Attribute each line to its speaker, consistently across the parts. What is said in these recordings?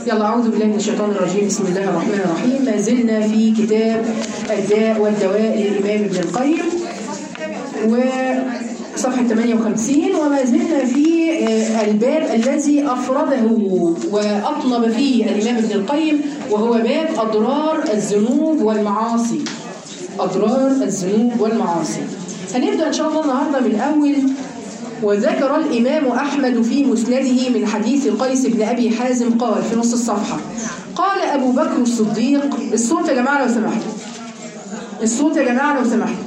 Speaker 1: يلا أعوذ بالله من الشيطان الرجيم بسم الله الرحمن الرحيم ما زلنا في كتاب الداء والدواء للإمام ابن القيم وصفحة 58 وما زلنا في آه، الباب الذي أفرده وأطنب فيه الإمام ابن القيم وهو باب أضرار الذنوب والمعاصي أضرار الذنوب والمعاصي هنبدأ إن شاء الله النهاردة من أول وذكر الإمام أحمد في مسنده من حديث قيس بن أبي حازم قال في نص الصفحة قال أبو بكر الصديق الصوت يا جماعة لو سمحتوا الصوت يا جماعة لو سمحتوا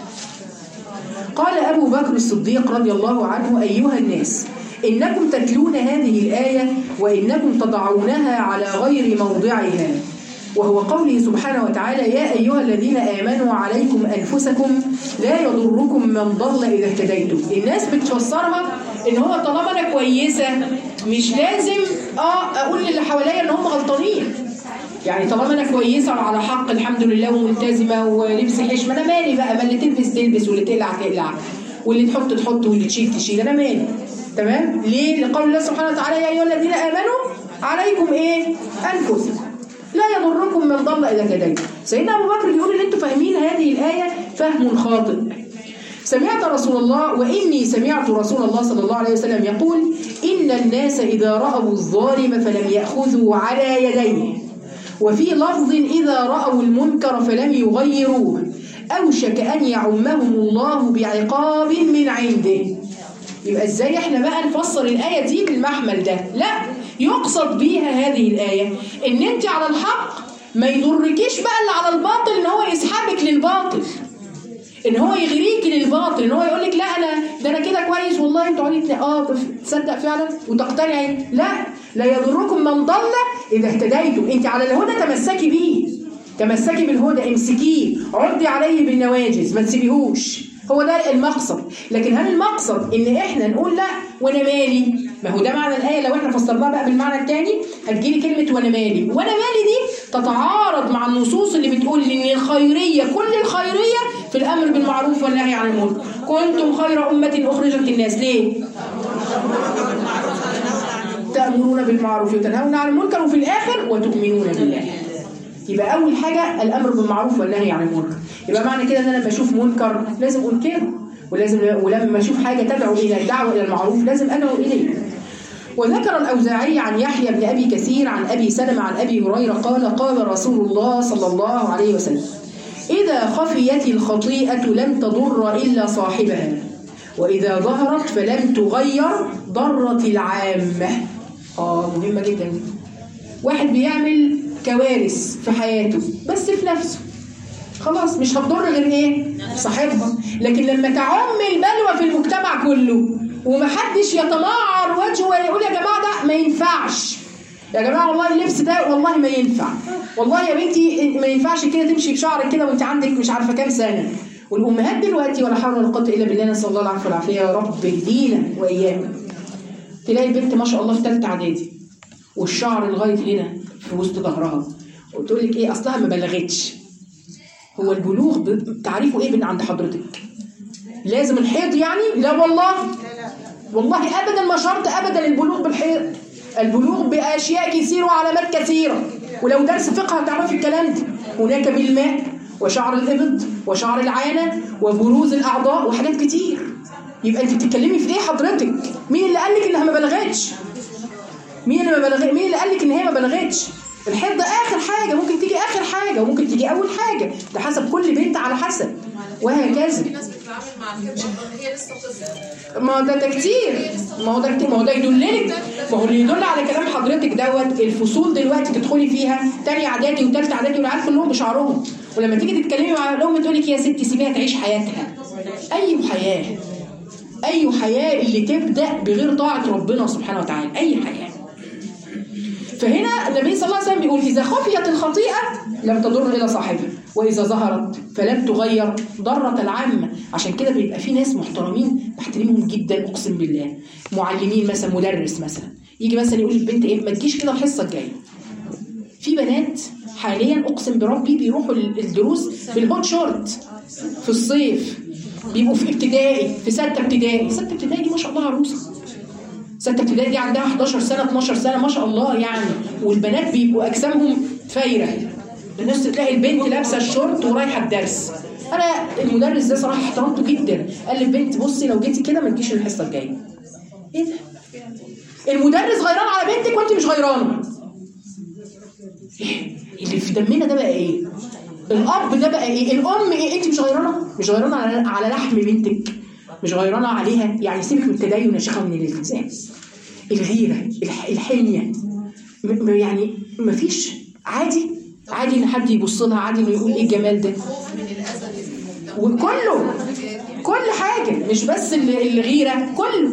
Speaker 1: قال أبو بكر الصديق رضي الله عنه أيها الناس إنكم تتلون هذه الآية وإنكم تضعونها على غير موضعها وهو قوله سبحانه وتعالى يا أيها الذين آمنوا عليكم أنفسكم لا يضركم من ضل إذا اهتديتم الناس بتفسرها إن هو طالما أنا كويسة مش لازم آه أقول للي حواليا إن هم غلطانين يعني طالما انا كويسه وعلى حق الحمد لله وملتزمه ولبس حشمه انا مالي بقى ما اللي تلبس تلبس واللي تقلع تقلع واللي تحط تحط واللي تشيل تشيل انا مالي تمام ليه لقول الله سبحانه وتعالى يا ايها الذين امنوا عليكم ايه انفسكم لا يضركم من ضل اذا اهتديتم سيدنا ابو بكر بيقول ان انتم فاهمين هذه الايه فهم خاطئ سمعت رسول الله وإني سمعت رسول الله صلى الله عليه وسلم يقول إن الناس إذا رأوا الظالم فلم يأخذوا على يديه وفي لفظ إذا رأوا المنكر فلم يغيروه أوشك أن يعمهم الله بعقاب من عنده يبقى ازاي احنا بقى نفسر الآية دي بالمحمل ده لا يقصد بيها هذه الآية ان انت على الحق ما يضركيش بقى اللي على الباطل ان هو يسحبك للباطل ان هو يغريك للباطل ان هو يقول لك لا انا ده انا كده كويس والله انتوا تقعدي اه تصدق فعلا وتقتنعي لا لا يضركم من ضل اذا اهتديتم انت على الهدى تمسكي بيه تمسكي بالهدى امسكيه عضي عليه بالنواجز ما تسيبيهوش هو ده المقصد لكن هل المقصد ان احنا نقول لا وانا مالي ما هو ده معنى الايه لو احنا فسرناها بقى بالمعنى الثاني هتجيلي كلمه وانا مالي وانا مالي دي تتعارض مع النصوص اللي بتقول ان الخيريه كل الخيريه في الامر بالمعروف والنهي عن المنكر كنتم خير امه اخرجت للناس ليه تأمرون بالمعروف وتنهون عن المنكر وفي الآخر وتؤمنون بالله يبقى أول حاجة الأمر بالمعروف والنهي عن المنكر يبقى معنى كده إن أنا لما أشوف منكر لازم أنكره ولازم ولما أشوف حاجة تدعو إلى الدعوة إلى المعروف لازم أدعو إليه وذكر الأوزاعي عن يحيى بن أبي كثير عن أبي سلمة عن أبي هريرة قال قال رسول الله صلى الله عليه وسلم إذا خفيت الخطيئة لم تضر إلا صاحبها وإذا ظهرت فلم تغير ضرت العامة آه مهمة جدا دي واحد بيعمل كوارث في حياته بس في نفسه خلاص مش هتضر غير ايه صاحبها لكن لما تعم البلوى في المجتمع كله ومحدش يتمعر وجهه ويقول يا جماعه ده ما ينفعش يا جماعه والله اللبس ده والله ما ينفع والله يا بنتي ما ينفعش كده تمشي بشعرك كده وانت عندك مش عارفه كام سنه والامهات دلوقتي ولا حول ولا قوه الا بالله نسال الله العفو والعافيه يا رب اهدينا واياكم تلاقي البنت ما شاء الله في ثالثه اعدادي والشعر لغايه هنا في وسط ظهرها وتقول لك ايه اصلها ما بلغتش هو البلوغ ب- تعريفه ايه من عند حضرتك لازم الحيض يعني لا والله والله ابدا ما شرط ابدا البلوغ بالحيض البلوغ باشياء كثيره وعلامات كثيره ولو درس فقه هتعرفي الكلام ده هناك بالماء وشعر الابط وشعر العانه وبروز الاعضاء وحاجات كتير يبقى انت بتتكلمي في ايه حضرتك مين اللي قال لك انها ما بلغتش مين اللي ما بلغ مين اللي قال لك ان هي ما بلغتش الحيض ده اخر حاجه ممكن تيجي اخر حاجه وممكن تيجي اول حاجه ده حسب كل بنت على حسب وهكذا
Speaker 2: في ناس بتتعامل مع الحفظ ان هي لسه طفل
Speaker 1: ما هو ده ده كتير ما هو ده كتير ما هو ده يدللك ما هو اللي يدل على كلام حضرتك دوت الفصول دلوقتي تدخلي فيها تاني اعدادي وتالتة اعدادي والعيال كلهم بشعرهم ولما تيجي تتكلمي مع الام تقول لك يا ستي سيبيها تعيش حياتها اي حياه اي حياه اللي تبدا بغير طاعه ربنا سبحانه وتعالى اي حياه فهنا النبي صلى الله عليه وسلم بيقول إذا خفيت الخطيئة لم تضر إلى صاحبها وإذا ظهرت فلم تغير ضرت العامة عشان كده بيبقى في ناس محترمين بحترمهم جدا أقسم بالله معلمين مثلا مدرس مثلا يجي مثلا يقول للبنت إيه ما تجيش كده الحصة الجاية في بنات حاليا أقسم بربي بيروحوا الدروس بالهوت شورت في الصيف بيبقوا في ابتدائي في ستة ابتدائي ستة ابتدائي دي ما شاء الله عروسة ستة ابتدائي دي عندها 11 سنة 12 سنة ما شاء الله يعني والبنات بيبقوا اجسامهم فايره الناس تلاقي البنت لابسه الشورت ورايحه الدرس انا المدرس ده صراحه احترمته جدا قال للبنت بصي لو جيتي كده ما تجيش الحصه الجايه ايه ده المدرس غيران على بنتك وانت مش غيرانه إيه؟ اللي في دمنا ده بقى ايه الاب ده بقى ايه الام ايه انت مش غيرانه مش غيرانه على على لحم بنتك مش غيرانه عليها يعني سيبك من التدين يا شيخه من الالتزام الغيره الح- الحميه م- م- يعني مفيش عادي عادي ان حد يبص لها عادي انه يقول ايه الجمال ده وكله كل حاجه مش بس ال- الغيره كله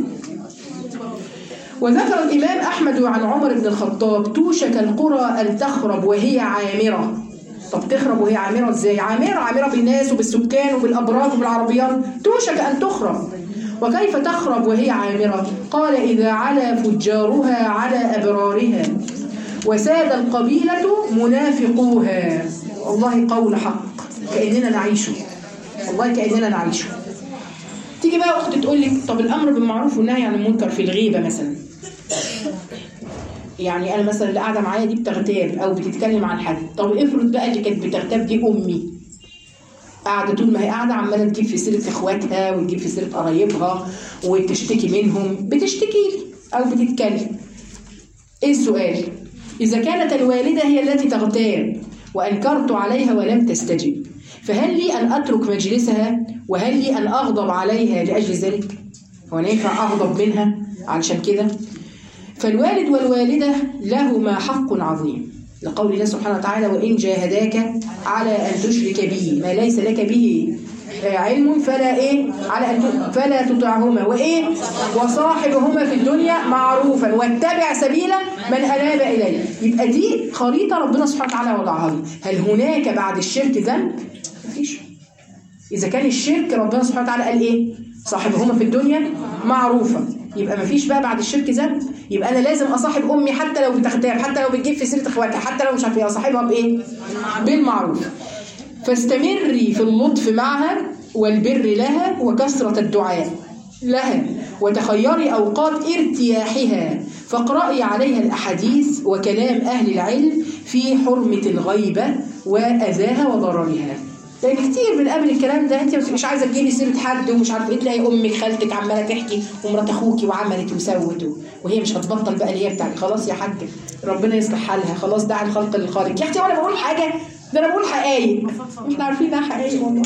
Speaker 1: وذكر الإمام أحمد عن عمر بن الخطاب توشك القرى أن تخرب وهي عامرة طب تخرب وهي عامرة ازاي؟ عامرة عامرة بالناس وبالسكان وبالأبراج وبالعربيات توشك أن تخرب وكيف تخرب وهي عامرة؟ قال إذا علا فجارها على أبرارها وساد القبيلة منافقوها والله قول حق كأننا نعيشه والله كأننا نعيشه تيجي بقى اخت تقول لك طب الامر بالمعروف والنهي عن المنكر في الغيبه مثلا يعني انا مثلا اللي قاعده معايا دي بتغتاب او بتتكلم عن حد طب افرض بقى اللي كانت بتغتاب دي امي قاعده طول ما هي قاعده عماله تجيب في سيره اخواتها وتجيب في سيره قرايبها وتشتكي منهم بتشتكي لي او بتتكلم ايه السؤال اذا كانت الوالده هي التي تغتاب وانكرت عليها ولم تستجب فهل لي ان اترك مجلسها وهل لي ان اغضب عليها لاجل ذلك هو أنا ينفع اغضب منها علشان كده فالوالد والوالده لهما حق عظيم لقول الله سبحانه وتعالى وان جاهداك على ان تشرك بي ما ليس لك به علم فلا ايه على ان فلا تطعهما وايه وصاحبهما في الدنيا معروفا واتبع سبيل من اناب اليه يبقى دي خريطه ربنا سبحانه وتعالى وضعها لي هل هناك بعد الشرك ذنب مفيش اذا كان الشرك ربنا سبحانه وتعالى قال ايه صاحبهما في الدنيا معروفا يبقى مفيش بقى بعد الشرك ذنب يبقى انا لازم اصاحب امي حتى لو بتغتاب حتى لو بتجيب في سيره اخواتها حتى لو مش عارفه اصاحبها بايه بالمعروف فاستمري في اللطف معها والبر لها وكثرة الدعاء لها وتخيري أوقات ارتياحها فاقرأي عليها الأحاديث وكلام أهل العلم في حرمة الغيبة وأذاها وضررها لان كتير بنقابل الكلام ده انت مش عايزه تجيبي سيره حد ومش عارفه ايه تلاقي امك خالتك عماله تحكي ومرات اخوكي وعملت وسوت وهي مش هتبطل بقى اللي هي بتاعتي خلاص يا حاجه ربنا يصلح حالها خلاص دع الخلق للخالق يا اختي وانا بقول حاجه ده انا بقول حقايق احنا عارفين انها حقايق والله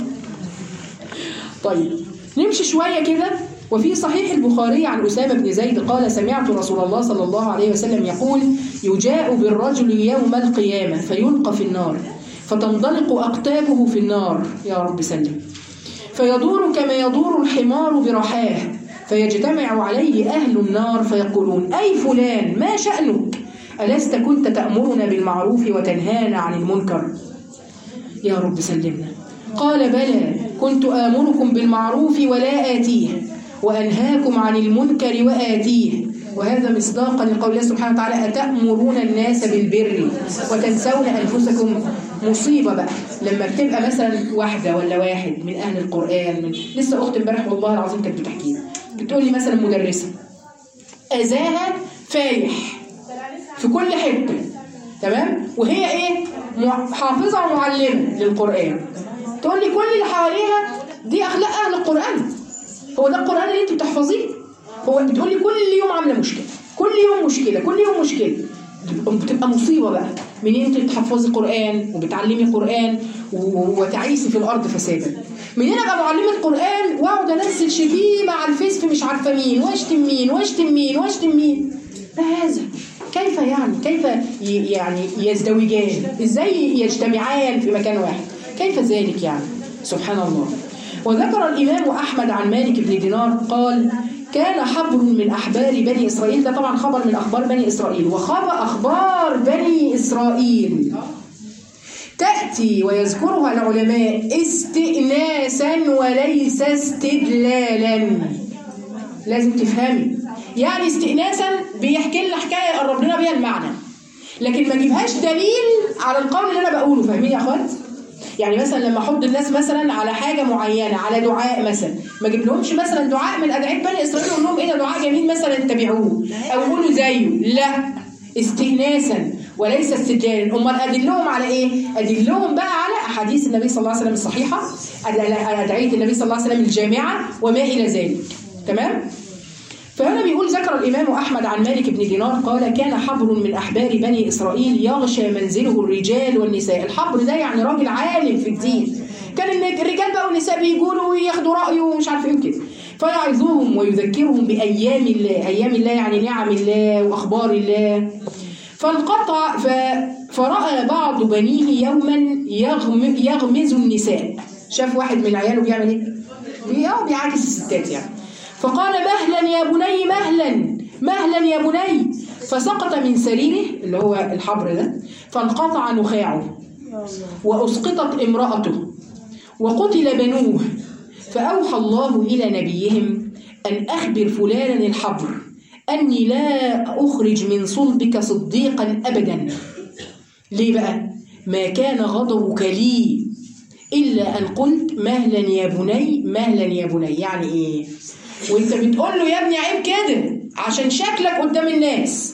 Speaker 1: طيب نمشي شويه كده وفي صحيح البخاري عن أسامة بن زيد قال سمعت رسول الله صلى الله عليه وسلم يقول يجاء بالرجل يوم القيامة فيلقى في النار فتنطلق أقتابه في النار يا رب سلم فيدور كما يدور الحمار برحاه فيجتمع عليه أهل النار فيقولون أي فلان ما شأنك ألست كنت تأمرنا بالمعروف وتنهانا عن المنكر يا رب سلمنا قال بلى كنت آمركم بالمعروف ولا آتيه وأنهاكم عن المنكر وآتيه وهذا مصداقا لقول الله سبحانه وتعالى أتأمرون الناس بالبر وتنسون أنفسكم مصيبة بقى لما بتبقى مثلا واحدة ولا واحد من أهل القرآن من لسه أخت امبارح والله العظيم كانت بتحكي لي بتقول لي مثلا مدرسة أذاها فايح في كل حتة تمام وهي إيه مع- حافظة ومعلمة للقرآن تقول لي كل اللي حواليها دي أخلاق أهل القرآن هو ده القرآن اللي أنت بتحفظيه هو بتقول لي كل يوم عاملة مشكلة كل يوم مشكلة كل يوم مشكلة بتبقى مصيبة بقى منين انت بتحفظي قرآن وبتعلمي قرآن و- وتعيسي في الأرض فسادا منين ابقى معلمة قرآن واقعد انزل شتيمة على الفيس في مش عارفة مين واشتم مين واشتم مين واشتم مين ما هذا كيف يعني كيف ي- يعني يزدوجان ازاي يجتمعان في مكان واحد كيف ذلك يعني سبحان الله وذكر الإمام أحمد عن مالك بن دينار قال كان حبر من أحبار بني إسرائيل ده طبعا خبر من أخبار بني إسرائيل وخبر أخبار بني إسرائيل تأتي ويذكرها العلماء استئناسا وليس استدلالا لازم تفهمي يعني استئناسا بيحكي لنا حكايه يقرب لنا بيها المعنى لكن ما اجيبهاش دليل على القول اللي انا بقوله فاهمين يا اخوات يعني مثلا لما احط الناس مثلا على حاجه معينه على دعاء مثلا ما اجيب لهمش مثلا دعاء من ادعيه بني اسرائيل اقول لهم ايه ده دعاء جميل مثلا اتبعوه او قولوا زيه لا استئناسا وليس استدلالا امال ادلهم على ايه ادلهم بقى على احاديث النبي صلى الله عليه وسلم الصحيحه أد- ادعيه النبي صلى الله عليه وسلم الجامعه وما الى ذلك تمام فهنا بيقول ذكر الإمام أحمد عن مالك بن دينار قال كان حبر من أحبار بني إسرائيل يغشى منزله الرجال والنساء الحبر ده يعني راجل عالم في الدين كان الن- الرجال بقى والنساء بيقولوا وياخدوا رأيه ومش عارف ايه وكده فيعظهم ويذكرهم بأيام الله أيام الله يعني نعم الله وأخبار الله فانقطع ف... فرأى بعض بنيه يوما يغم... يغمز النساء شاف واحد من عياله بيعمل ايه؟ بي- اه بيعاكس الستات يعني فقال مهلا يا بني مهلا مهلا يا بني فسقط من سريره اللي هو الحبر ده فانقطع نخاعه وأسقطت امرأته وقتل بنوه فأوحى الله إلى نبيهم أن أخبر فلانا الحبر أني لا أخرج من صلبك صديقا أبدا ليه بقى؟ ما كان غضبك لي إلا أن قلت مهلا يا بني مهلا يا بني يعني إيه؟ وانت بتقول له يا ابني عيب كده عشان شكلك قدام الناس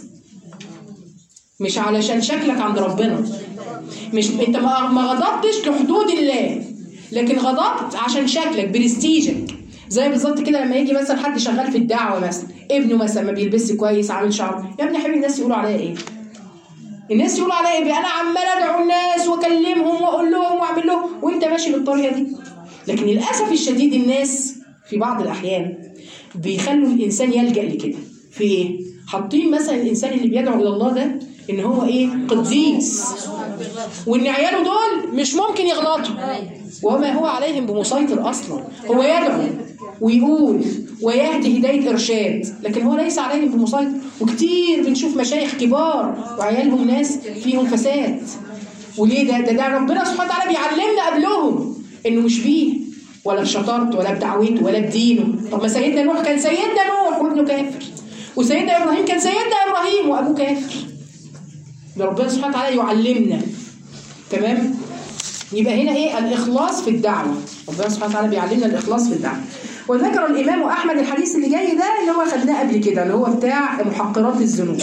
Speaker 1: مش علشان شكلك عند ربنا مش انت ما ما غضبتش لحدود الله لكن غضبت عشان شكلك برستيجك زي بالظبط كده لما يجي مثلا حد شغال في الدعوه مثلا ابنه مثلا ما بيلبسش كويس عامل شعره يا ابني حبيبي الناس يقولوا عليا ايه الناس يقولوا عليا ايه انا عمال ادعو الناس واكلمهم واقول لهم واعمل لهم وانت ماشي بالطريقه دي لكن للاسف الشديد الناس في بعض الاحيان بيخلوا الانسان يلجا لكده في ايه حاطين مثلا الانسان اللي بيدعو الى الله ده ان هو ايه قديس وان عياله دول مش ممكن يغلطوا وما هو عليهم بمسيطر اصلا هو يدعو ويقول ويهدي هدايه ارشاد لكن هو ليس عليهم بمسيطر وكتير بنشوف مشايخ كبار وعيالهم ناس فيهم فساد وليه ده ده, ده ربنا سبحانه وتعالى بيعلمنا قبلهم انه مش بيه ولا بشطارته ولا بدعوته ولا بدينه طب ما سيدنا نوح كان سيدنا نوح وابنه كافر وسيدنا ابراهيم كان سيدنا ابراهيم وابوه كافر ده ربنا سبحانه وتعالى يعلمنا تمام يبقى هنا ايه الاخلاص في الدعوه ربنا سبحانه وتعالى بيعلمنا الاخلاص في الدعوه وذكر الامام احمد الحديث اللي جاي ده اللي هو خدناه قبل كده اللي هو بتاع محقرات الذنوب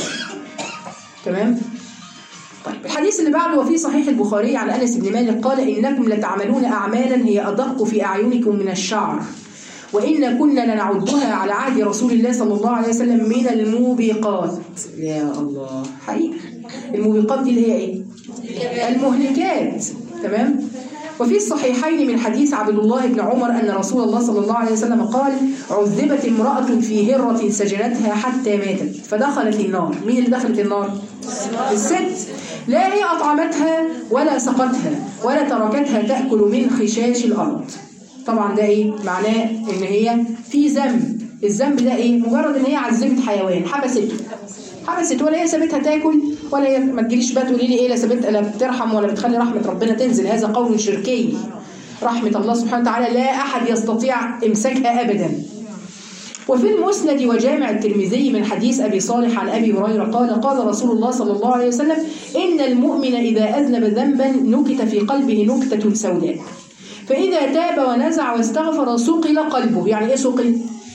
Speaker 1: تمام طيب الحديث اللي بعده وفي صحيح البخاري عن انس بن مالك قال انكم لتعملون اعمالا هي ادق في اعينكم من الشعر وإن كنا لنعدها على عهد رسول الله صلى الله عليه وسلم من الموبقات يا الله حقيقة الموبقات دي اللي هي إيه؟ المهلكات تمام؟ وفي الصحيحين من حديث عبد الله بن عمر أن رسول الله صلى الله عليه وسلم قال عذبت امرأة في هرة سجنتها حتى ماتت فدخلت النار مين اللي دخلت النار؟ الست لا هي أطعمتها ولا سقتها ولا تركتها تأكل من خشاش الأرض طبعا ده ايه معناه ان هي في ذنب الذنب ده ايه مجرد ان هي عذبت حيوان حبسته حبست ولا هي سابتها تاكل ولا هي ما تجيليش بقى تقولي لي ايه لا سابت لا بترحم ولا بتخلي رحمه ربنا تنزل هذا قول شركي رحمه الله سبحانه وتعالى لا احد يستطيع امساكها ابدا وفي المسند وجامع الترمذي من حديث ابي صالح عن ابي هريره قال قال رسول الله صلى الله عليه وسلم ان المؤمن اذا اذنب ذنبا نكت في قلبه نكته سوداء فإذا تاب ونزع واستغفر صقل قلبه يعني إيه صقل؟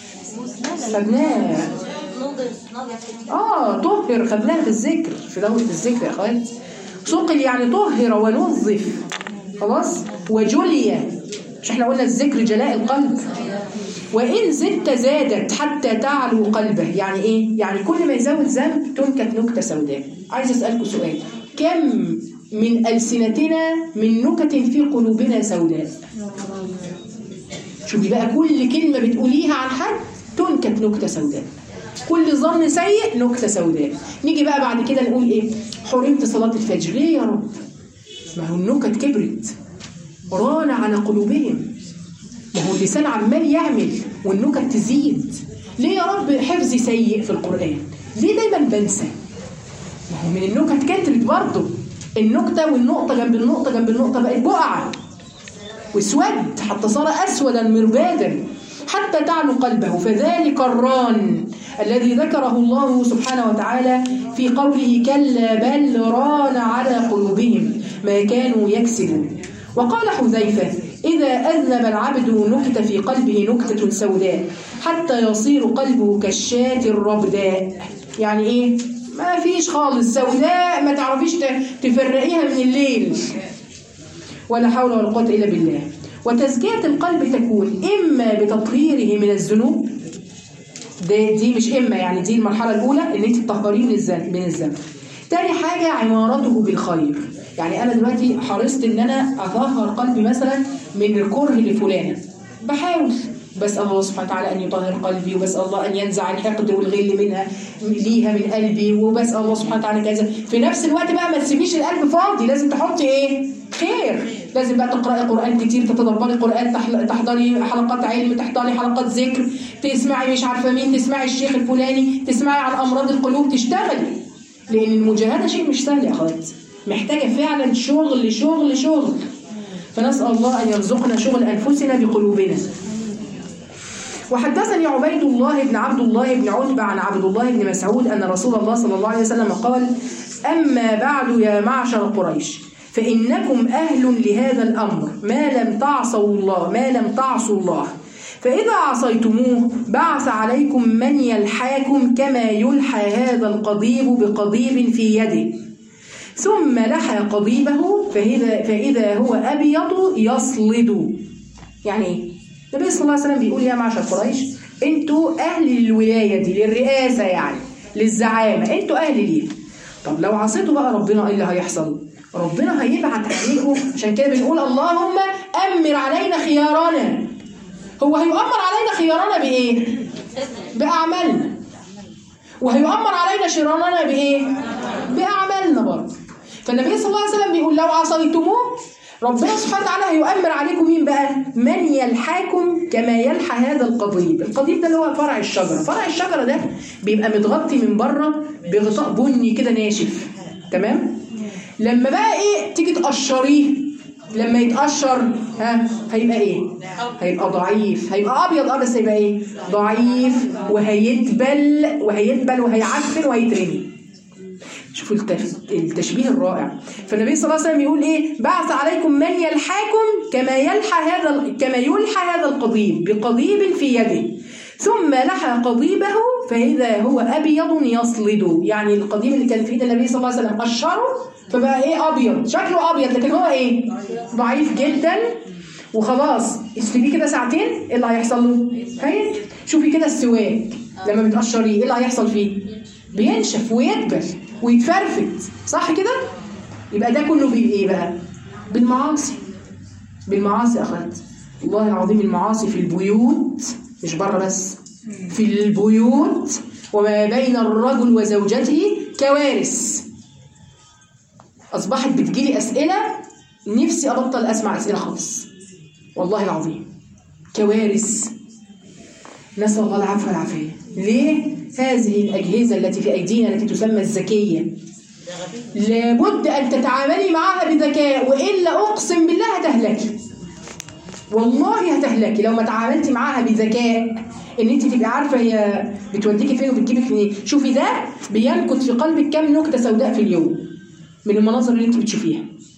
Speaker 1: خدناه آه طهر خدناها في الذكر في دورة الذكر يا أخوات صقل يعني طهر ونظف خلاص وجلي مش احنا قلنا الذكر جلاء القلب وإن زدت زادت حتى تعلو قلبه يعني إيه؟ يعني كل ما يزود ذنب تنكت نكتة سوداء عايز أسألكم سؤال كم من ألسنتنا من نكت في قلوبنا سوداء شوفي بقى كل كلمة بتقوليها عن حد تنكت نكتة سوداء كل ظن سيء نكتة سوداء نيجي بقى بعد كده نقول ايه حرمت صلاة الفجر ليه يا رب ما هو النكت كبرت ران على قلوبهم ما هو اللسان عمال يعمل والنكت تزيد ليه يا رب حفظي سيء في القرآن ليه دايما بنسى ما هو من النكت كترت برضه النكتة والنقطة جنب النقطة جنب النقطة بقت بقعة واسود حتى صار أسودا مربادا حتى تعلو قلبه فذلك الران الذي ذكره الله سبحانه وتعالى في قوله كلا بل ران على قلوبهم ما كانوا يكسبون وقال حذيفة إذا أذنب العبد نكت في قلبه نكتة سوداء حتى يصير قلبه كالشاة الربداء يعني إيه؟ ما فيش خالص سوداء ما تعرفيش ت- تفرقيها من الليل ولا حول ولا قوة إلا بالله وتزكية القلب تكون إما بتطهيره من الذنوب دي, دي مش إما يعني دي المرحلة الأولى إن أنت تطهريه من الذنب من الذنب تاني حاجة عمارته بالخير يعني أنا دلوقتي حرصت إن أنا أطهر قلبي مثلا من الكره لفلانة بحاول بسأل الله سبحانه وتعالى أن يطهر قلبي وبسأل الله أن ينزع الحقد والغل منها ليها من قلبي وبسأل الله سبحانه وتعالى كذا في نفس الوقت بقى ما تسيبيش القلب فاضي لازم تحطي إيه؟ خير لازم بقى تقرأي قرآن كتير تتدبري قرآن تحل- تحضري حلقات علم تحضري حلقات ذكر تسمعي مش عارفة مين تسمعي الشيخ الفلاني تسمعي عن أمراض القلوب تشتغلي لأن المجاهدة شيء مش سهل يا أخوات محتاجة فعلا شغل شغل شغل فنسأل الله أن يرزقنا شغل أنفسنا بقلوبنا وحدثني عبيد الله بن عبد الله بن عتبة عن عبد الله بن مسعود أن رسول الله صلى الله عليه وسلم قال أما بعد يا معشر قريش فإنكم أهل لهذا الأمر ما لم تعصوا الله ما لم تعصوا الله فإذا عصيتموه بعث عليكم من يلحاكم كما يلحى هذا القضيب بقضيب في يده ثم لحى قضيبه فإذا, فإذا هو أبيض يصلد يعني ايه؟ النبي صلى الله عليه وسلم بيقول يا معشر قريش انتوا اهل الولايه دي للرئاسه يعني للزعامه انتوا اهل ليها طب لو عصيتوا بقى ربنا ايه اللي هيحصل؟ ربنا هيبعت عليكم عشان كده بنقول اللهم امر علينا خيارنا هو هيؤمر علينا خيارنا بايه؟ باعمالنا وهيؤمر علينا شرارنا بايه؟ باعمالنا برضه فالنبي صلى الله عليه وسلم بيقول لو عصيتموه ربنا سبحانه وتعالى هيؤمر عليكم مين بقى؟ من يلحاكم كما يلحى هذا القضيب، القضيب ده اللي هو فرع الشجره، فرع الشجره ده بيبقى متغطي من بره بغطاء بني كده ناشف، تمام؟ لما بقى ايه تيجي تقشريه لما يتقشر ها هيبقى ايه؟ هيبقى ضعيف، هيبقى ابيض اه بس هيبقى ايه؟ ضعيف وهيدبل وهيدبل وهيعفن وهيترمي. شوفوا التف- التشبيه الرائع فالنبي صلى الله عليه وسلم يقول ايه بعث عليكم من يلحاكم كما يلحى هذا ال- كما يلحى هذا القضيب بقضيب في يده ثم لحى قضيبه فإذا هو أبيض يصلد يعني القضيب اللي كان في ايد النبي صلى الله عليه وسلم قشره فبقى ايه أبيض شكله أبيض لكن هو ايه ضعيف جدا وخلاص اسيبيه كده ساعتين ايه اللي هيحصل له؟ هينشف شوفي كده السواك لما بتقشريه ايه اللي هيحصل فيه؟ بينشف ويدبل ويتفرفت صح كده؟ يبقى ده كله بايه بقى؟ بالمعاصي بالمعاصي يا اخوات والله العظيم المعاصي في البيوت مش بره بس في البيوت وما بين الرجل وزوجته كوارث اصبحت بتجيلي اسئله نفسي ابطل اسمع اسئله خالص والله العظيم كوارث نسأل الله العفو والعافية ليه؟ هذه الأجهزة التي في أيدينا التي تسمى الذكية لابد أن تتعاملي معها بذكاء وإلا أقسم بالله هتهلكي والله هتهلكي لو ما تعاملتي معاها بذكاء ان انت تبقي عارفه هي بتوديكي فين وبتجيبك منين شوفي ده بينكت في قلبك كام نكته سوداء في اليوم من المناظر اللي انت بتشوفيها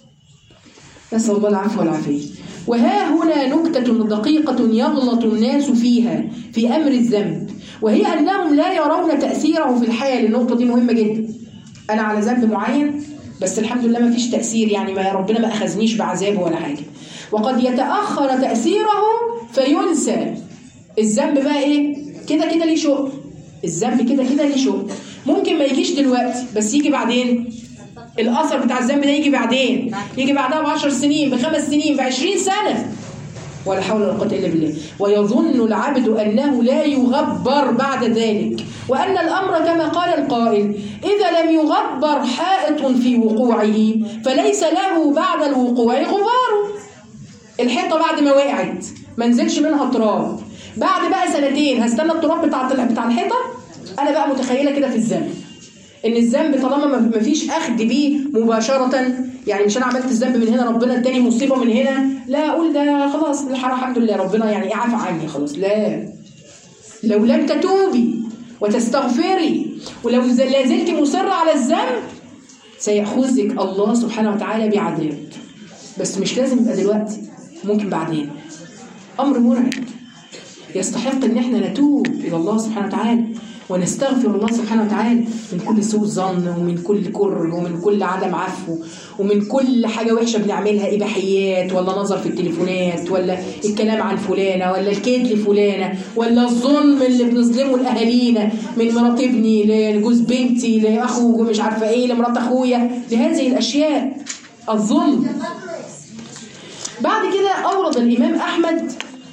Speaker 1: نسأل الله العفو والعافية وها هنا نكتة دقيقة يغلط الناس فيها في أمر الذنب وهي أنهم لا يرون تأثيره في الحال النقطة دي مهمة جدا أنا على ذنب معين بس الحمد لله ما فيش تأثير يعني ما ربنا ما أخذنيش بعذابه ولا حاجة وقد يتأخر تأثيره فينسى الذنب بقى إيه كده كده ليه شؤم الذنب كده كده ليه شؤم ممكن ما يجيش دلوقتي بس يجي بعدين الاثر بتاع الذنب ده يجي بعدين يجي بعدها ب 10 سنين بخمس سنين ب 20 سنه ولا حول ولا قوه الا بالله ويظن العبد انه لا يغبر بعد ذلك وان الامر كما قال القائل اذا لم يغبر حائط في وقوعه فليس له بعد الوقوع غبار الحيطه بعد ما وقعت ما نزلش منها تراب بعد بقى سنتين هستنى التراب بتاع بتاع الحيطه انا بقى متخيله كده في الذنب ان الذنب طالما ما- ما فيش اخذ بيه مباشره يعني مش انا عملت الذنب من هنا ربنا اداني مصيبه من هنا لا اقول ده خلاص الحمد لله ربنا يعني ايه عفى عني خلاص لا لو لم تتوبي وتستغفري ولو ز- لا زلت مصره على الذنب سيأخذك الله سبحانه وتعالى بعذاب بس مش لازم يبقى دلوقتي ممكن بعدين امر مرعب يستحق ان احنا نتوب الى الله سبحانه وتعالى ونستغفر الله سبحانه وتعالى من كل سوء ظن ومن كل كره ومن كل عدم عفو ومن كل حاجة وحشة بنعملها إباحيات ولا نظر في التليفونات ولا الكلام عن فلانة ولا الكيد لفلانة ولا الظلم اللي بنظلمه لأهالينا من مرات ابني لجوز بنتي لأخو مش عارفة إيه لمرات أخويا لهذه الأشياء الظلم بعد كده أورد الإمام أحمد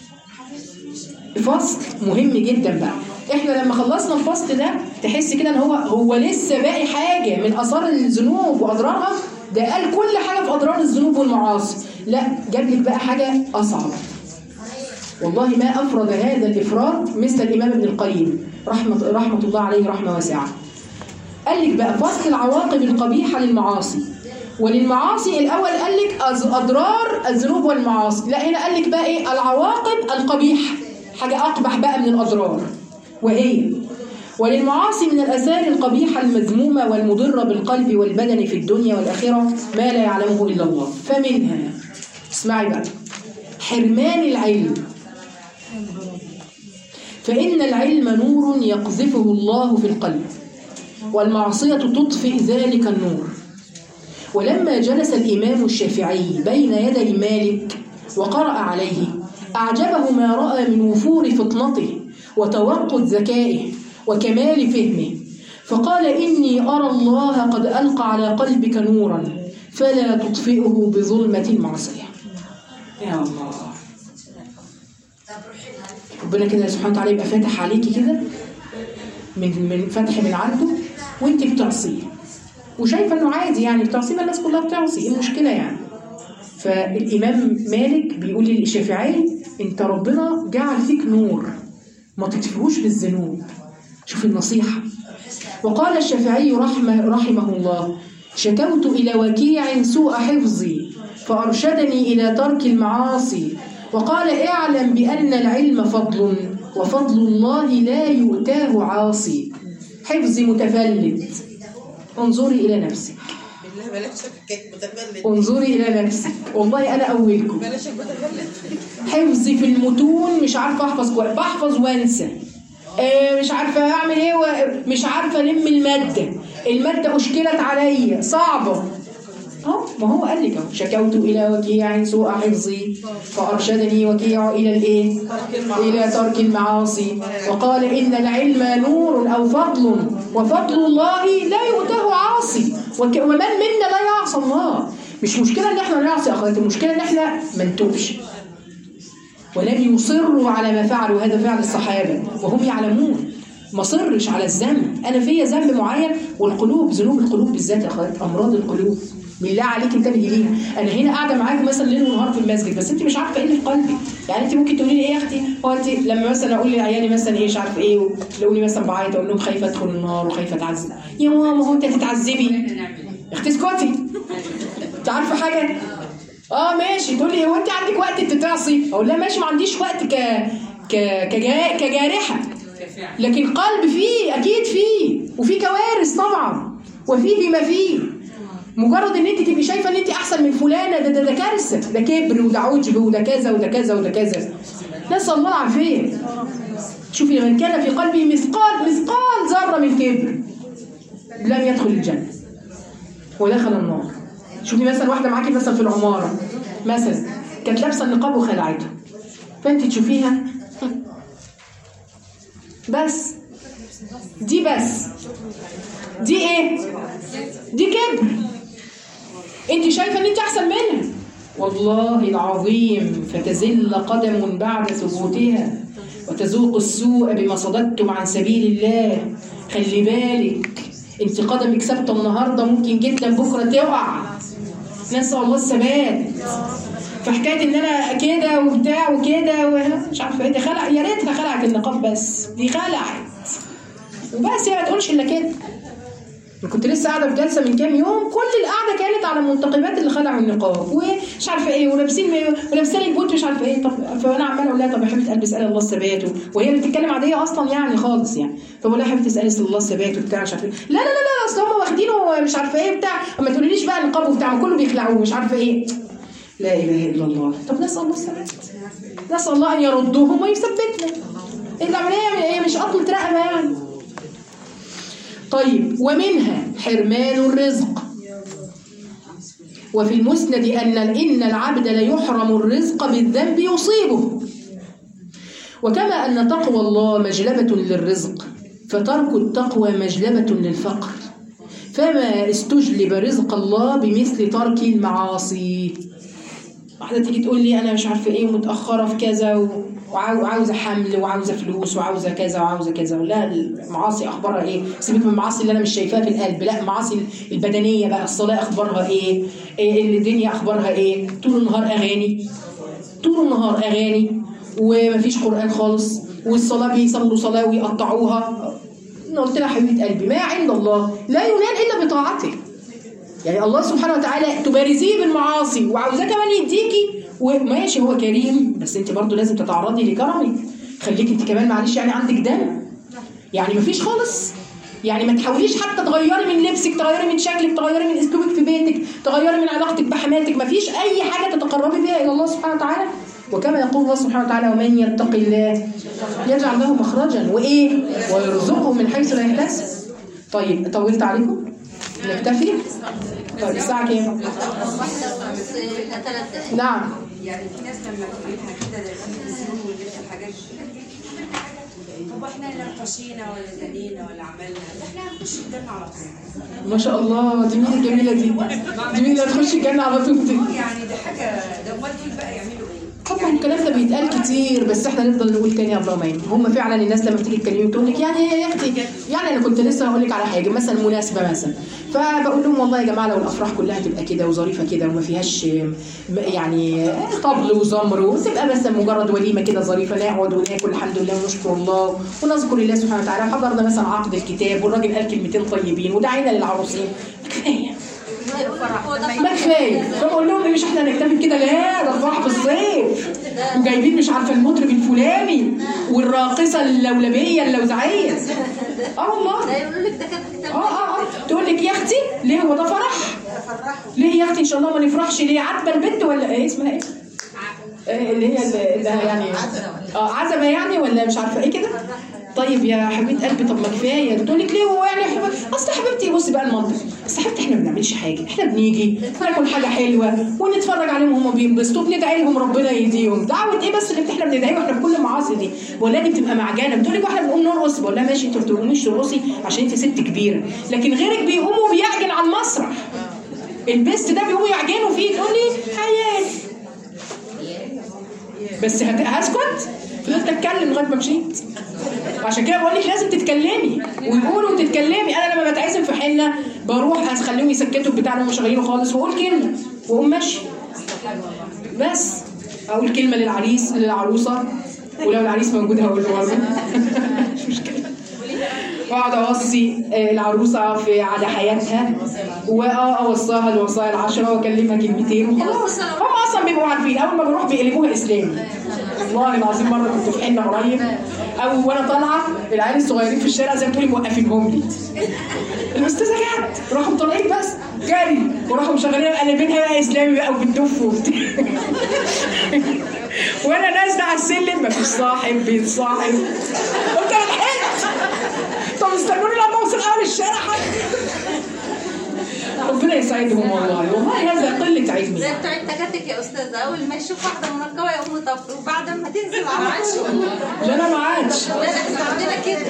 Speaker 1: فصل مهم جدا بقى احنا لما خلصنا الفصل ده تحس كده ان هو هو لسه باقي حاجه من اثار الذنوب واضرارها ده قال كل حاجه في اضرار الذنوب والمعاصي لا جاب لك بقى حاجه اصعب والله ما افرد هذا الافراد مثل الامام ابن القيم رحمه رحمه الله عليه رحمه واسعه قال لك بقى فصل العواقب القبيحه للمعاصي وللمعاصي الاول قال لك أز- اضرار الذنوب والمعاصي لا هنا قال لك بقى ايه العواقب القبيحه حاجه اقبح بقى من الاضرار وهي وللمعاصي من الآثار القبيحة المذمومة والمضرة بالقلب والبدن في الدنيا والآخرة ما لا يعلمه إلا الله فمنها اسمعي بقى حرمان العلم فإن العلم نور يقذفه الله في القلب والمعصية تطفئ ذلك النور ولما جلس الإمام الشافعي بين يدي مالك وقرأ عليه أعجبه ما رأى من وفور فطنته وتوقد ذكائه وكمال فهمه فقال إني أرى الله قد ألقى على قلبك نورا فلا تطفئه بظلمة المعصية يا الله ربنا كده سبحانه وتعالى يبقى فاتح عليكي كده من من فتح من عنده وانت بتعصيه وشايفه انه عادي يعني بتعصيه ما الناس كلها بتعصي ايه المشكله يعني فالامام مالك بيقول للشافعي انت ربنا جعل فيك نور ما تطفئوش بالذنوب شوف النصيحه وقال الشافعي رحمه رحمه الله شكوت الى وكيع سوء حفظي فارشدني الى ترك المعاصي وقال اعلم بان العلم فضل وفضل الله لا يؤتاه عاصي حفظي متفلت انظري الى نفسك
Speaker 2: بالله بلاش حكايه متفلت
Speaker 1: انظري الى نفسك والله انا اولكم
Speaker 2: بلاش متفلت
Speaker 1: حفظي في المتون مش عارفه احفظ كويس بحفظ وانسى آه مش عارفه اعمل ايه و- مش عارفه الم الماده الماده اشكلت عليا صعبه اه ما هو قال لك اهو شكوت الى وكيع سوء حفظي فارشدني وكيع الى الايه؟ الى ترك المعاصي وقال ان العلم نور او فضل وفضل الله لا يؤتاه عاصي وك- ومن منا لا يعصى الله مش مشكله ان احنا نعصي يا اخواتي المشكله ان احنا ما نتوبش ولم يصروا على ما فعلوا هذا فعل الصحابة وهم يعلمون ما صرش على الذنب انا فيا ذنب معين والقلوب ذنوب القلوب بالذات يا اخوات امراض القلوب بالله عليك انتبهي ليها انا هنا قاعده معاك مثلا ليل ونهار في المسجد بس انت مش عارفه ايه اللي في قلبي يعني انت ممكن تقولي لي ايه يا اختي هو انت لما مثلا اقول لعيالي مثلا ايه مش عارف ايه وتلاقوني مثلا بعيط اقول لهم خايفه ادخل النار وخايفه اتعذب يا ماما هو انت هتتعذبي يا اختي اسكتي انت عارفه حاجه اه ماشي تقول لي هو انت عندك وقت تتعصي اقول لها ماشي ما عنديش وقت ك ك كجا... كجارحه لكن قلب فيه اكيد فيه وفي كوارث طبعا وفيه ما فيه مجرد ان انت تبقي شايفه ان انت احسن من فلانه ده ده, ده كارثه ده كبر وده عجب وده كذا وده كذا وده كذا نسال الله العافيه شوفي من كان في قلبه مثقال مثقال ذره من كبر لم يدخل الجنه ودخل النار شوفي مثلا واحده معاكي مثلا في العماره مثلا كانت لابسه النقاب وخلعته فانت تشوفيها بس دي بس دي ايه دي كبر انت شايفه ان انت احسن منها والله العظيم فتزل قدم بعد ثبوتها وتذوق السوء بما صددتم عن سبيل الله خلي بالك انت قدمك ثابته النهارده ممكن جدا بكره تقع نسال الله الثبات فحكايه ان انا كده وبتاع وكده ومش عارفه ايه دي خلع يا ريتها خلعت النقاب بس دي خلعت وبس هي ما تقولش الا كده أنا كنت لسه قاعده في جلسه من كام يوم كل القعده كانت على المنتقبات اللي خلعوا النقاب ومش عارفه ايه ولابسين ولابسين البوت مش عارفه ايه طب فانا عماله اقول لها طب يا حبيبه قلبي اسالي الله الثبات وهي بتتكلم عاديه اصلا يعني خالص يعني فبقول لها يا حبيبتي اسالي الله الثبات وبتاع مش عارفه ايه لا لا لا لا اصل هم واخدينه مش عارفه ايه بتاع ما تقوليليش بقى النقاب وبتاع ما كله بيخلعوه مش عارفه ايه لا اله الا الله طب نسال الله الثبات نسال الله ان يردهم ويثبتنا العمليه هي مش قطمه رقبه يعني طيب ومنها حرمان الرزق وفي المسند أن إن العبد ليحرم الرزق بالذنب يصيبه وكما أن تقوى الله مجلبة للرزق فترك التقوى مجلبة للفقر فما استجلب رزق الله بمثل ترك المعاصي واحدة تيجي تقول لي أنا مش عارفة إيه ومتأخرة في كذا و- وعاو- وعاوزة حمل وعاوزة فلوس وعاوزة كذا وعاوزة كذا لا المعاصي أخبارها إيه؟ سيبك من المعاصي اللي أنا مش شايفاها في القلب لا المعاصي البدنية بقى الصلاة أخبارها إيه؟ إيه الدنيا أخبارها إيه؟ طول النهار أغاني طول النهار اغاني ومفيش قران خالص والصلاه بيصلوا صلاه ويقطعوها انا قلت لها حبيبه قلبي ما عند الله لا ينال الا بطاعته يعني الله سبحانه وتعالى تبارزيه بالمعاصي وعاوزاه كمان يديكي وماشي هو كريم بس انت برضو لازم تتعرضي لكرمه خليك انت كمان معلش يعني عندك دم يعني مفيش خالص يعني ما تحاوليش حتى تغيري من لبسك تغيري من شكلك تغيري من اسلوبك في بيتك تغيري من علاقتك بحماتك مفيش اي حاجه تتقربي بها الى الله سبحانه وتعالى وكما يقول الله سبحانه وتعالى ومن يتق الله يجعل له مخرجا وايه ويرزقه من حيث لا يحتسب طيب طولت عليكم نكتفي طيب الساعه كام نعم
Speaker 3: يعني في ناس لما تقولها كده ده في الزيون واللبس الحاجات دي طب احنا لا ارتشينا ولا زنينا ولا عملنا ده احنا هنخش الجنه على طول
Speaker 1: ما شاء الله دي مين الجميله دي دي مين اللي هتخش الجنه على طول دي
Speaker 3: اه يعني ده حاجه ده امال دول بقى يعملوا ايه؟
Speaker 1: طبعا الكلام ده بيتقال كتير بس احنا نفضل نقول تاني يا ابراهيم هم فعلا الناس لما بتيجي تكلمني تقول لك يعني ايه يا اختي يعني انا كنت لسه هقول لك على حاجه مثلا مناسبه مثلا فبقول لهم والله يا جماعه لو الافراح كلها تبقى كده وظريفه كده وما فيهاش م- يعني طبل وزمر وتبقى مثلا مجرد وليمه كده ظريفه نقعد وناكل الحمد لله ونشكر الله ونذكر الله سبحانه وتعالى وحضرنا مثلا عقد الكتاب والراجل قال كلمتين طيبين ودعينا للعروسين كفايه ما كفايه فبقول لهم مش احنا هنكتفي بكده لا ده الفرح في الصيف وجايبين مش عارفه المطرب الفلاني والراقصه اللولبيه اللوزعيه اه والله
Speaker 4: لا يقولوا لك ده كان كتاب
Speaker 1: اه اه اه تقول لك يا اختي ليه هو ده فرح؟ ليه يا اختي ان شاء الله ما نفرحش ليه عتبه البنت ولا ايه اسمها ايه؟ آه، اللي هي اللي اللي يعني اه عزبه يعني ولا مش عارفه ايه كده؟ طيب يا حبيبه قلبي طب ما كفايه تقول لك ليه هو يعني حب... اصل حبيبتي بصي بقى المنطق بس حبيبتي احنا ما بنعملش حاجه احنا بنيجي ناكل حاجه حلوه ونتفرج عليهم وهم بينبسطوا بندعي لهم ربنا يهديهم دعوه ايه بس اللي احنا بندعيه واحنا في كل المعاصي دي ولا دي بتبقى معجنه بتقول لك واحنا بنقوم نرقص بقول لها ماشي انت ما بتقوميش ترقصي عشان انت ست كبيره لكن غيرك بيقوم وبيعجن على المسرح البست ده بيقوموا يعجنوا فيه تقول لي حياتي بس هت- هسكت فضلت اتكلم لغايه ما مشيت وعشان كده بقول لك لازم تتكلمي ويقولوا وتتكلمي انا لما بتعزم في حنه بروح اخليهم يسكتوا البتاع اللي هم شغالينه خالص واقول كلمه واقوم ماشي بس اقول كلمه للعريس للعروسه ولو العريس موجود هقول له برضه مش مشكله واقعد اوصي آه، العروسه في على حياتها واه اوصاها الوصايا العشره واكلمها كلمتين وخلاص هم اصلا بيبقوا عارفين اول ما بروح بيقلبوها اسلامي والله العظيم مره كنت في حنه قريب او وانا طالعه العيال الصغيرين في الشارع زي ما تقولي موقفينهم لي الاستاذه جت راحوا طالعين بس جري وراحوا مشغلين قلبينها بقى اسلامي بقى وبتدف وبتاع وانا نازله على السلم مفيش صاحب بيتصاحب قلت انا لحقت طب استنوني لما اوصل اول الشارع حتى ربنا يسعدهم والله والله هذا قله علمي
Speaker 4: زي بتوع التكاتك يا استاذه اول ما يشوف واحده منقبه يقوموا يطفوا وبعد ما تنزل على طول
Speaker 1: لا لا ما عادش
Speaker 4: لا لا احنا عندنا كده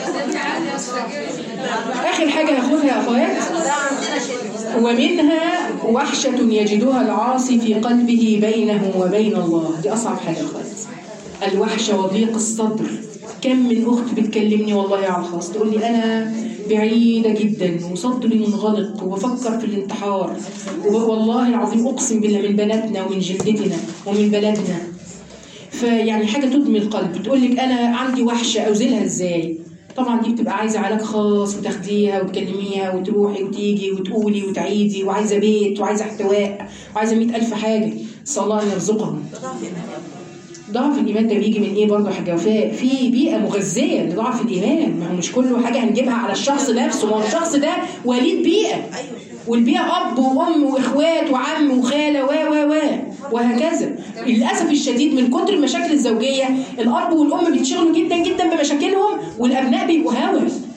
Speaker 1: اخر حاجه هاخدها يا اخوات
Speaker 4: لا عندنا كده
Speaker 1: ومنها وحشة يجدها العاصي في قلبه بينه وبين الله دي أصعب حاجة يا أخوات الوحشة وضيق الصدر كم من أخت بتكلمني والله على الخاص تقول لي أنا بعيدة جدا وصدري منغلق وبفكر في الانتحار والله العظيم أقسم بالله من بناتنا ومن جلدتنا ومن بلدنا فيعني حاجه تدمي القلب تقول لك انا عندي وحشه اوزنها ازاي طبعا دي بتبقى عايزه علاج خاص وتاخديها وتكلميها وتروحي وتيجي وتقولي وتعيدي وعايزه بيت وعايزه احتواء وعايزه مئة ألف حاجه صلى الله ان يرزقهم ضعف الايمان ده بيجي من ايه برضه يا حاجه وفاء في بيئه مغذيه لضعف الايمان ما هو مش كله حاجه هنجيبها على الشخص نفسه ما هو الشخص ده وليد بيئه والبيئه اب وام واخوات وعم وخاله و و و وهكذا للاسف الشديد من كتر المشاكل الزوجيه الاب والام بيتشغلوا جدا جدا بمشاكلهم والابناء بيبقوا هوا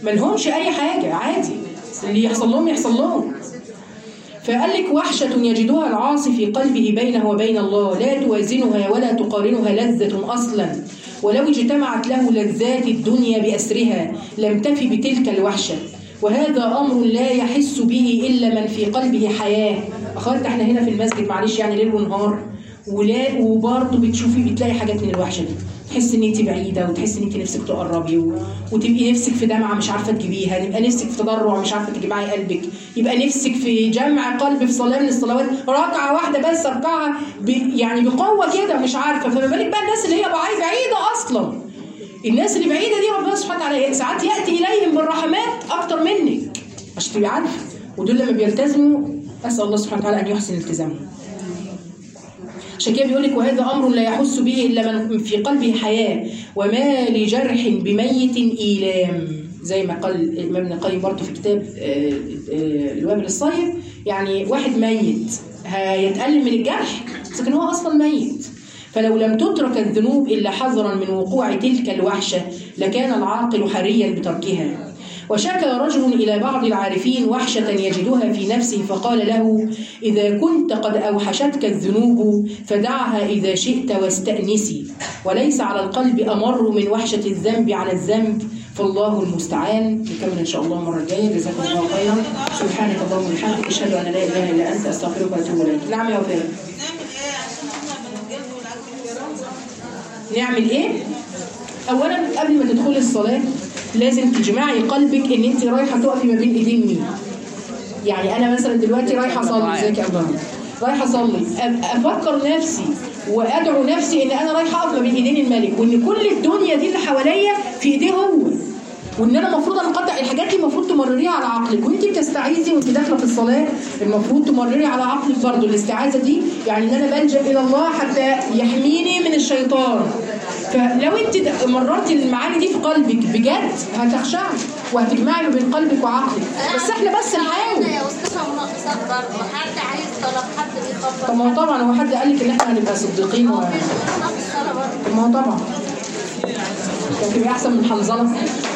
Speaker 1: ملهمش اي حاجه عادي اللي يحصل لهم يحصل لهم فقال لك وحشة يجدها العاصي في قلبه بينه وبين الله لا توازنها ولا تقارنها لذة أصلا ولو اجتمعت له لذات الدنيا بأسرها لم تف بتلك الوحشة وهذا أمر لا يحس به إلا من في قلبه حياة أخوات احنا هنا في المسجد معلش يعني ليل ونهار ولا وبرضه بتشوفي بتلاقي حاجات من الوحشة دي تحس ان انت بعيده وتحس ان انت نفسك تقربي و... وتبقي نفسك في دمعه مش عارفه تجيبيها يبقى نفسك في تضرع مش عارفه تجمعي قلبك يبقى نفسك في جمع قلب في صلاه من الصلوات ركعه واحده بس اركعها ب... يعني بقوه كده مش عارفه فما بالك بقى الناس اللي هي بعيد بعيده اصلا الناس اللي بعيده دي ربنا سبحانه وتعالى ساعات ياتي اليهم بالرحمات اكتر منك عشان تبقي عارفه ودول لما بيلتزموا اسال الله سبحانه وتعالى ان يحسن التزامهم عشان كده بيقول لك وهذا امر لا يحس به الا من في قلبه حياه وما لجرح بميت ايلام زي ما قال الامام ابن القيم برضه في كتاب آه، آه، الوابل الصيب يعني واحد ميت هيتألم من الجرح لكن هو اصلا ميت فلو لم تترك الذنوب الا حذرا من وقوع تلك الوحشه لكان العاقل حريا بتركها وشكى رجل إلى بعض العارفين وحشة يجدها في نفسه فقال له إذا كنت قد أوحشتك الذنوب فدعها إذا شئت واستأنسي وليس على القلب أمر من وحشة الذنب على الذنب فالله المستعان نكمل إن شاء الله المرة الجاية جزاكم الله خيرا سبحانك اللهم وبحمدك أشهد أن لا إله إلا أنت أستغفرك وأتوب إليك نعم يا وفاء
Speaker 2: نعمل ايه عشان احنا بنتجوز والعكس
Speaker 1: نعمل ايه؟ اولا قبل ما تدخلي الصلاه لازم تجمعي قلبك ان انت رايحه تقفي ما بين ايدين مين يعني انا مثلا دلوقتي رايحه اصلي ازيك يا ابراهيم رايحه اصلي أب- افكر نفسي وادعو نفسي ان انا رايحه اقف ما بين ايدين الملك وان كل الدنيا دي اللي حواليا في ايديه هو وان انا المفروض انقطع الحاجات دي المفروض تمرريها على عقلك وانت بتستعيذي وانت داخله في الصلاه المفروض تمرري على عقلك برضو الاستعاذه دي يعني ان انا بلجا الى الله حتى يحميني من الشيطان فلو انت د- مررتي المعاني دي في قلبك بجد هتخشعي وهتجمعي ما بين قلبك وعقلك بس احنا بس نحاول
Speaker 4: يا استاذه مناقصات برضه حد عايز طلب حد بيخبط
Speaker 1: طب ما هو طبعا هو حد قال لك ان احنا هنبقى صديقين و...
Speaker 4: في الصلاه برضه
Speaker 1: طب ما هو طبعا كان تبقى احسن من حنظله